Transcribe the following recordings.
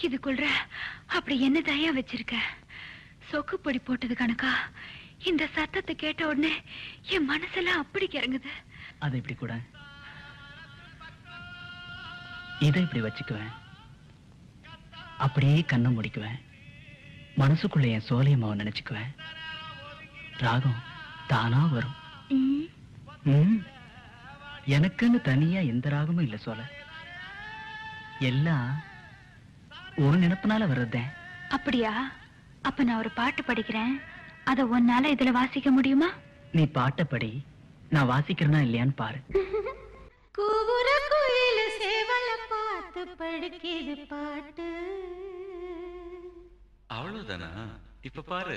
இதுக்குள்ள அப்படி என்ன தயா வச்சிருக்க சொக்கு பொடி போட்டது கணக்கா இந்த சத்தத்தை கேட்ட உடனே என் மனசெல்லாம் அப்படி கிறங்குது அதை இப்படி கூட இதை இப்படி வச்சுக்குவேன் அப்படியே கண்ணை முடிக்குவேன் மனசுக்குள்ள என் சோலையம்மாவை நினைச்சுக்குவேன் ராகம் தானா வரும் ம், ம். எனக்குன்னு தனியா எந்த ராகமும் இல்ல சோல எல்லாம் ஒரு நினைப்புனால வர்றதேன் அப்படியா அப்ப நான் ஒரு பாட்டு படிக்கிறேன் அத உன்னால இதுல வாசிக்க முடியுமா நீ பாட்டை படி நான் வாசிக்கிறேனா இல்லையான்னு பாரு கூவுற குயில சேவல பார்த்து படுக்கிது பாட்டு அவ்வளவுதானா இப்ப பாரு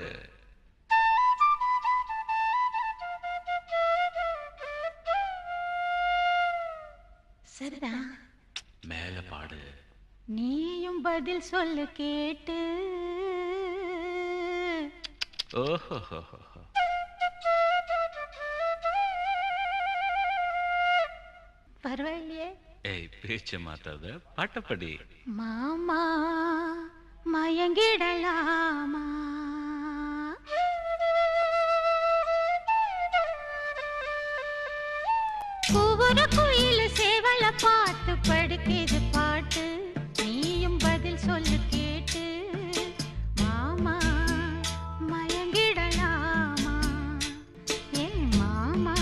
சரிதான் மேல பாடு நீயும் பதில் சொல்லு கேட்டு ஓஹோ பரவாயில்லையே ஏய் பேச்ச மாத்தாத பாட்டப்படி மாமா மயங்கிடலாமா கூவுற குயில சேவல பார்த்து படுக்கிது பாட்டு நீயும் பதில் சொல்லு கேட்டு மாமா மயங்கிடலாமா ஏ மாமா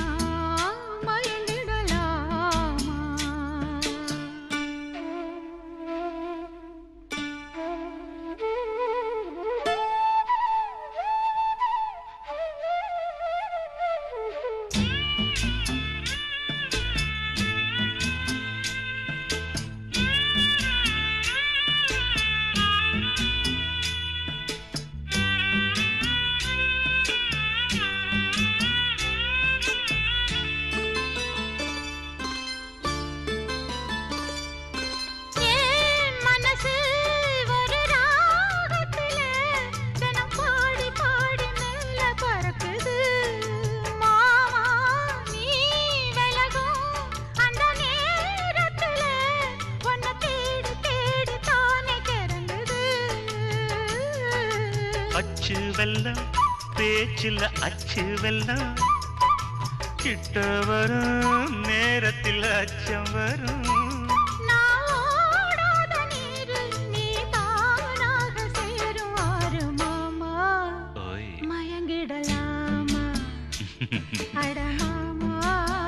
ஏன் மனசு ஒரு ராகத்துல தினம் பாடி பாடி மேல பறக்குது மாமா நீ விலகும் அந்த நேரத்துல உன்னை தேடி தேடி தானே கிறங்குது அச்சு வெல்லம் பேச்சில் அச்சு வெல்லம் கிட்ட வரும் நேரத்தில் அச்சம் வரும் நான் ஓடாத நீரு நீ தானாக சேரும் ஆறு மாமா ஓய் மயங்கிடலாமா அட மாமா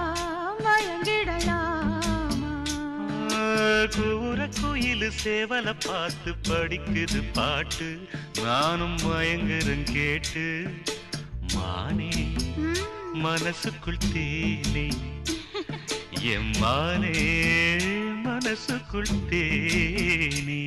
மயங்கிடலாமா கூற குயில் சேவல பார்த்து படிக்குது பாட்டு நானும் மயங்குறேன் கேட்டு மானே ம், மனசுக்குள் தேனே என் மானே மனசுக்குள் தேனே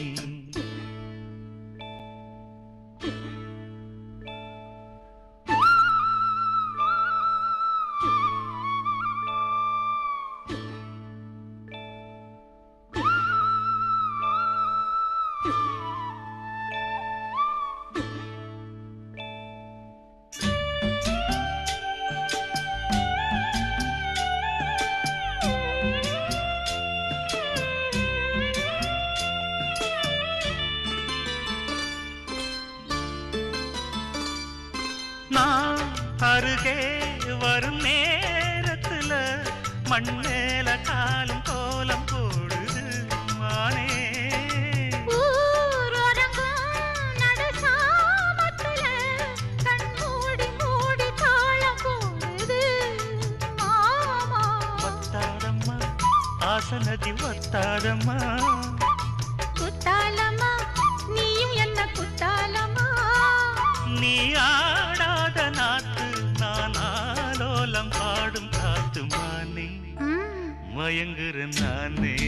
நான் அருகே வரும் நேரத்துல மண் மேல காலும் கோலம் போடுது மானே ஊரடங்கும் நடுசாமத்துல கண் மூடி மூடி தாளம் போடுது மாமா ஒத்தாதம்மா ஆசனதி ஒத்தாதம்மா குத்தாலமா நீயும் என்ன குத்தாலமா நீ ஆடாத நாத்து நான் ஆலோலம் பாடும் காத்து மானே ம், மயங்குற நானே